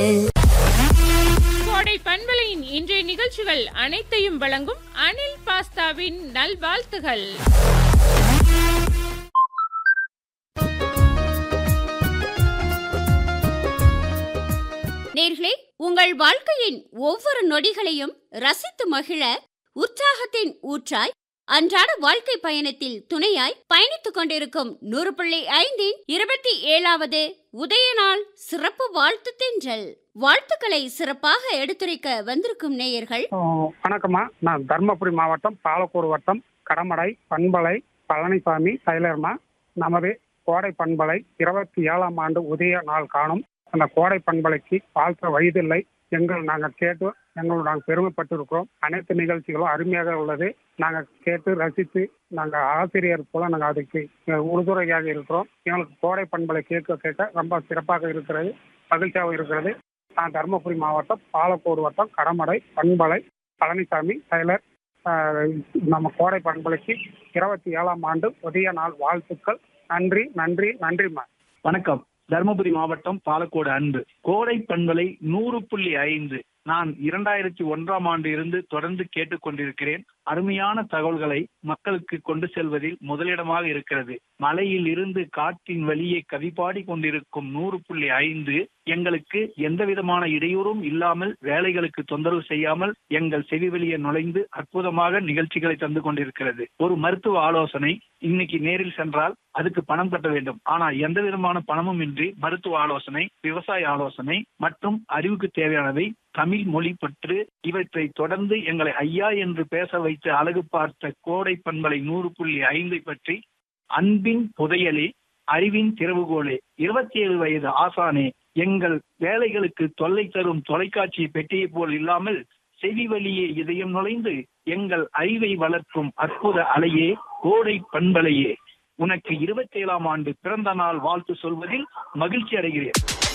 கோடை பண்பலையின் இன்றைய நிகழ்ச்சிகள் அனைத்தையும் வழங்கும் அனில் பாஸ்தாவின் நல்வாழ்த்துகள் நேர்களே உங்கள் வாழ்க்கையின் ஒவ்வொரு நொடிகளையும் ரசித்து மகிழ உற்சாகத்தின் ஊற்றாய் அன்றாட வாழ்க்கை பயணத்தில் துணையாய் பயணித்துக் கொண்டிருக்கும் நூறு புள்ளி ஐந்தின் இருபத்தி ஏழாவது உதய நாள் சிறப்பு வாழ்த்து தென்றல் வாழ்த்துக்களை சிறப்பாக எடுத்துரைக்க வந்திருக்கும் நேயர்கள் ஆ, வணக்கம்மா நான் தர்மபுரி மாவட்டம் பாலக்கோடு வட்டம் கடமடை பண்பலை பழனிசாமி டைலர்மா நமது கோடை பண்பலை இருபத்தி ஏழாம் ஆண்டு உதய நாள் காணும் அந்த கோடை பண்பலைக்கு வாழ்த்த வயதில்லை எங்கள் நாங்கள் கேட்டு எங்கள் நாங்கள் பெருமைப்பட்டு இருக்கிறோம் அனைத்து நிகழ்ச்சிகளும் அருமையாக உள்ளது நாங்கள் கேட்டு ரசித்து நாங்கள் ஆசிரியர் போல நாங்கள் அதுக்கு அஹ், உறுதுணையாக இருக்கிறோம் எங்களுக்கு கோடை பண்பலை கேட்க கேட்க ரொம்ப சிறப்பாக இருக்கிறது மகிழ்ச்சியாக இருக்கிறது நான் தருமபுரி மாவட்டம் பாலக்கோடு வட்டம் கடமடை பண்பலை பழனிசாமி டைலர் ஆஹ், நம்ம கோடை பண்பலைக்கு இருபத்தி ஏழாம் ஆண்டு உதய நாள் வாழ்த்துக்கள் நன்றி நன்றி நன்றிம்மா வணக்கம் தருமபுரி மாவட்டம் பாலக்கோடு அன்பு கோடை பண்பலை நூறு புள்ளி ஐந்து நான் இரண்டாயிரத்தி ஒன்றாம் ஆண்டு இருந்து தொடர்ந்து கேட்டுக்கொண்டிருக்கிறேன் அருமையான தகவல்களை மக்களுக்கு கொண்டு செல்வதில் முதலிடமாக இருக்கிறது மலையில் இருந்து காற்றின் வழியே கவிபாடி கொண்டிருக்கும் நூறு புள்ளி ஐந்து எங்களுக்கு எந்த விதமான இடையூறும் இல்லாமல் வேலைகளுக்கு தொந்தரவு செய்யாமல் எங்கள் செவி வெளியே நுழைந்து அற்புதமாக நிகழ்ச்சிகளை தந்து கொண்டிருக்கிறது ஒரு மருத்துவ ஆலோசனை இன்னைக்கு நேரில் சென்றால் அதுக்கு பணம் கட்ட வேண்டும் ஆனா எந்த விதமான பணமும் இன்றி மருத்துவ ஆலோசனை விவசாய ஆலோசனை மற்றும் அறிவுக்கு தேவையானவை தமிழ் மொழி பற்று இவற்றை தொடர்ந்து எங்களை ஐயா என்று பேச வைத்து அழகு பார்த்த கோடை பண்பலை நூறு புள்ளி ஐந்தை பற்றி அன்பின் புதையலே அறிவின் திறவுகோலே இருபத்தி ஏழு வயது ஆசானே எங்கள் வேலைகளுக்கு தொல்லை தரும் தொலைக்காட்சி பெட்டியை போல் இல்லாமல் செவி வழியே இதயம் நுழைந்து எங்கள் அறிவை வளர்க்கும் அற்புத அலையே கோடை பண்பலையே உனக்கு இருபத்தி ஏழாம் ஆண்டு பிறந்த நாள் வாழ்த்து சொல்வதில் மகிழ்ச்சி அடைகிறேன்